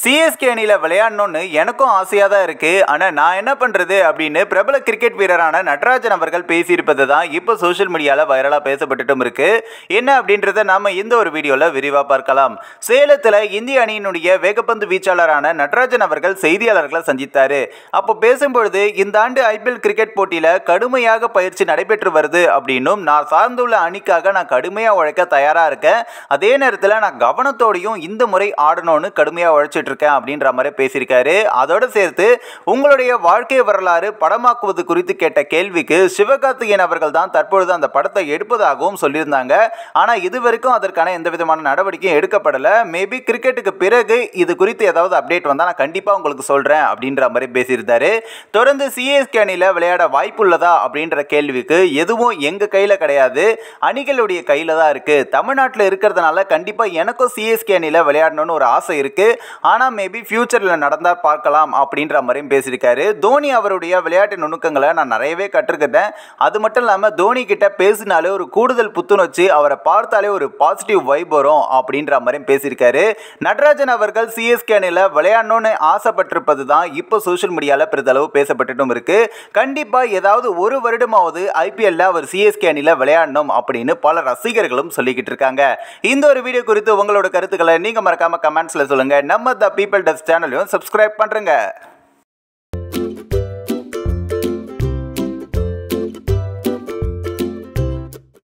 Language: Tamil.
சிஎஸ்கே அணியில் விளையாடணும்னு எனக்கும் ஆசையாக தான் இருக்குது ஆனால் நான் என்ன பண்ணுறது அப்படின்னு பிரபல கிரிக்கெட் வீரரான நட்ராஜன் அவர்கள் பேசியிருப்பது தான் இப்போ சோஷியல் மீடியாவில் வைரலாக பேசப்பட்டுட்டும் இருக்கு என்ன அப்படின்றத நாம இந்த ஒரு வீடியோவில் விரிவாக பார்க்கலாம் சேலத்தில் இந்திய அணியினுடைய வேகப்பந்து வீச்சாளரான நட்ராஜன் அவர்கள் செய்தியாளர்களை சந்தித்தார் அப்போ பேசும்பொழுது இந்த ஆண்டு ஐபிஎல் கிரிக்கெட் போட்டியில் கடுமையாக பயிற்சி நடைபெற்று வருது அப்படின்னும் நான் சார்ந்துள்ள அணிக்காக நான் கடுமையாக உழைக்க தயாராக இருக்கேன் அதே நேரத்தில் நான் கவனத்தோடையும் இந்த முறை ஆடணும்னு கடுமையாக உழைச்சிட்டு இருக்கேன் அப்படின்ற மாதிரி பேசியிருக்காரு அதோட சேர்த்து உங்களுடைய வாழ்க்கை வரலாறு படமாக்குவது குறித்து கேட்ட கேள்விக்கு சிவகார்த்திகேயன் அவர்கள் தான் தற்பொழுது அந்த படத்தை எடுப்பதாகவும் சொல்லியிருந்தாங்க ஆனால் இது வரைக்கும் அதற்கான எந்த விதமான நடவடிக்கையும் எடுக்கப்படலை மேபி கிரிக்கெட்டுக்கு பிறகு இது குறித்து ஏதாவது அப்டேட் வந்தால் நான் கண்டிப்பாக உங்களுக்கு சொல்கிறேன் அப்படின்ற மாதிரி பேசியிருந்தாரு தொடர்ந்து சிஎஸ்கே அணியில் விளையாட வாய்ப்புள்ளதா அப்படின்ற கேள்விக்கு எதுவும் எங்கள் கையில் கிடையாது அணிகளுடைய கையில் தான் இருக்குது தமிழ்நாட்டில் இருக்கிறதுனால கண்டிப்பாக எனக்கும் சிஎஸ்கே அணியில் விளையாடணும்னு ஒரு ஆசை இருக்குது ஆனால் மேபி ஃப்யூச்சரில் நடந்தால் பார்க்கலாம் அப்படின்ற மாதிரியும் பேசியிருக்காரு தோனி அவருடைய விளையாட்டு நுணுக்கங்களை நான் நிறையவே கற்றுக்கிட்டேன் அது மட்டும் இல்லாமல் தோனி கிட்ட பேசினாலே ஒரு கூடுதல் புத்துணர்ச்சி அவரை பார்த்தாலே ஒரு பாசிட்டிவ் வைப் வரும் அப்படின்ற மாதிரியும் பேசியிருக்காரு நடராஜன் அவர்கள் சிஎஸ்கே அணியில் விளையாடணும்னு ஆசைப்பட்டிருப்பது தான் இப்போ சோஷியல் மீடியாவில் பெரிதளவு பேசப்பட்டுட்டும் இருக்கு கண்டிப்பாக ஏதாவது ஒரு வருடமாவது ஐபிஎல்ல அவர் சிஎஸ்கே அணியில் விளையாடணும் அப்படின்னு பல ரசிகர்களும் சொல்லிக்கிட்டு இருக்காங்க இந்த ஒரு வீடியோ குறித்து உங்களோட கருத்துக்களை நீங்கள் மறக்காம கமெண்ட்ஸில் சொல்லுங்கள் நம்ம த பீப்பிள் டஸ் சேனலையும் சப்ஸ்கிரைப் பண்ணுறேங்க